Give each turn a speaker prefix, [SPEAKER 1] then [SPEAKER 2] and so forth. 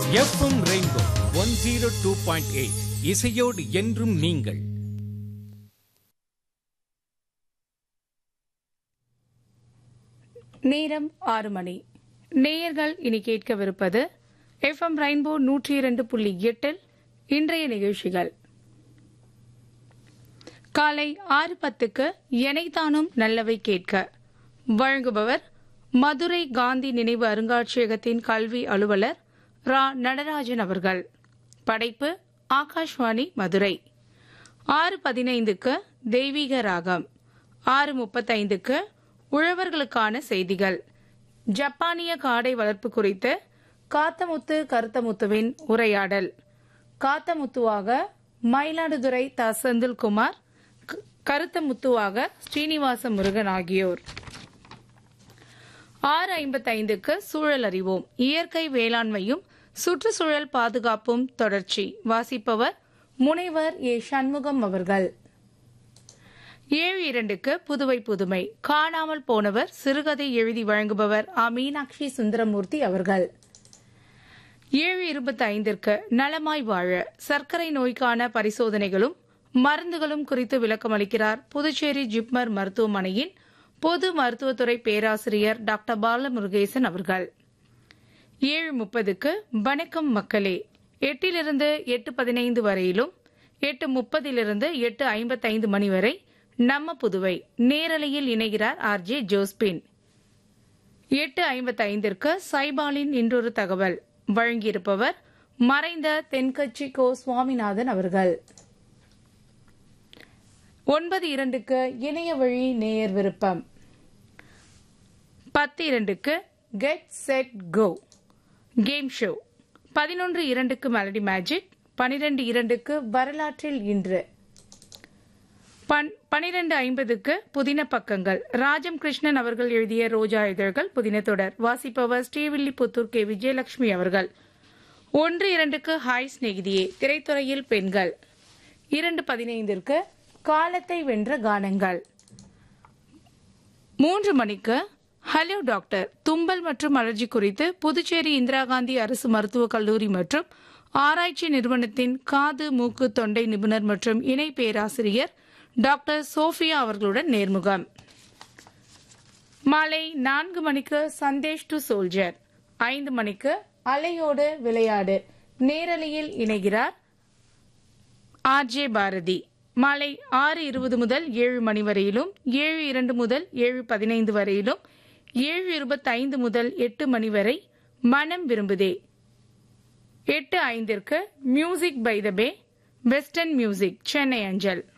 [SPEAKER 1] FM rainbow one zero two point eight இசையோடு என்றும் நீங்கள்
[SPEAKER 2] நேரம் ஆறு மணி நேயர்கள் இனி கேட்கவிருப்பது எஃப்எம் ரெயின்போ நூற்றி இரண்டு புள்ளி எட்டில் இன்றைய நிகழ்ச்சிகள் காலை ஆறு பத்துக்கு எனைத்தானும் நல்லவை கேட்க வழங்குபவர் மதுரை காந்தி நினைவு அருங்காட்சியகத்தின் கல்வி அலுவலர் ரா நடராஜன் அவர்கள் படைப்பு ஆகாஷ்வாணி மதுரை ஆறு பதினைந்துக்கு தெய்வீக ராகம் ஆறு முப்பத்தைந்துக்கு உழவர்களுக்கான செய்திகள் ஜப்பானிய காடை வளர்ப்பு குறித்து காத்தமுத்து கருத்தமுத்துவின் உரையாடல் காத்தமுத்துவாக மயிலாடுதுறை த செந்தில்குமார் க- கருத்தமுத்துவாக ஸ்ரீனிவாச முருகன் ஆகியோர் ஆறு ஐம்பத்தைந்துக்கு சூழல் அறிவோம் இயற்கை வேளாண்மையும் சுற்றுச்சூழல் பாதுகாப்பும் தொடர்ச்சி வாசிப்பவர் முனைவர் ஏ சண்முகம் அவர்கள் ஏழு இரண்டுக்கு புதுவை புதுமை காணாமல் போனவர் சிறுகதை எழுதி வழங்குபவர் ஆ மீனாட்சி சுந்தரமூர்த்தி அவர்கள் ஏழு இருபத்தி ஐந்திற்கு நலமாய் வாழ சர்க்கரை நோய்க்கான பரிசோதனைகளும் மருந்துகளும் குறித்து விளக்கமளிக்கிறார் புதுச்சேரி ஜிப்மர் மருத்துவமனையின் பொது மருத்துவத்துறை பேராசிரியர் டாக்டர் பாலமுருகேசன் அவர்கள் ஏழு முப்பதுக்கு வணக்கம் மக்களே எட்டிலிருந்து எட்டு பதினைந்து வரையிலும் எட்டு முப்பதிலிருந்து எட்டு ஐம்பத்தைந்து மணி வரை நம்ம புதுவை நேரலையில் இணைகிறார் ஆர் ஜே ஜோஸ்பின் எட்டு ஐம்பத்தைந்திற்கு சைபாலின் இன்றொரு தகவல் வழங்கியிருப்பவர் மறைந்த தென்கட்சி கோ சுவாமிநாதன் அவர்கள் ஒன்பது இரண்டுக்கு இணைய வழி நேயர் விருப்பம் பத்து இரண்டுக்கு get set go game show பதினொன்று இரண்டுக்கு மெலடி மேஜிக் பனிரெண்டு இரண்டுக்கு வரலாற்றில் இன்று பன்- பனிரெண்டு ஐம்பதுக்கு புதின பக்கங்கள் ராஜம் கிருஷ்ணன் அவர்கள் எழுதிய ரோஜா இதழ்கள் புதின தொடர் வாசிப்பவர் ஸ்ரீவில்லிபுத்தூர் கே விஜயலட்சுமி அவர்கள் ஒன்று இரண்டுக்கு ஹாய் சிநேகிதியே திரைத்துறையில் பெண்கள் இரண்டு பதினைந்திற்கு காலத்தை வென்ற கானங்கள் மூன்று மணிக்கு ஹலோ டாக்டர் தும்பல் மற்றும் அலர்ஜி குறித்து புதுச்சேரி இந்திரா காந்தி அரசு மருத்துவக் கல்லூரி மற்றும் ஆராய்ச்சி நிறுவனத்தின் காது மூக்கு தொண்டை நிபுணர் மற்றும் இணை பேராசிரியர் டாக்டர் சோஃபியா அவர்களுடன் நேர்முகம் மாலை நான்கு மணிக்கு சந்தேஷ் டு சோல்ஜர் ஐந்து மணிக்கு அலையோடு விளையாடு நேரலையில் இணைகிறார் ஆர்ஜே பாரதி மாலை ஆறு இருபது முதல் ஏழு மணி வரையிலும் ஏழு இரண்டு முதல் ஏழு பதினைந்து வரையிலும் ஏழு இருபத்தைந்து முதல் எட்டு மணி வரை மனம் விரும்புதே எட்டு ஐந்திற்கு music by the bay western music Chennai அஞ்சல்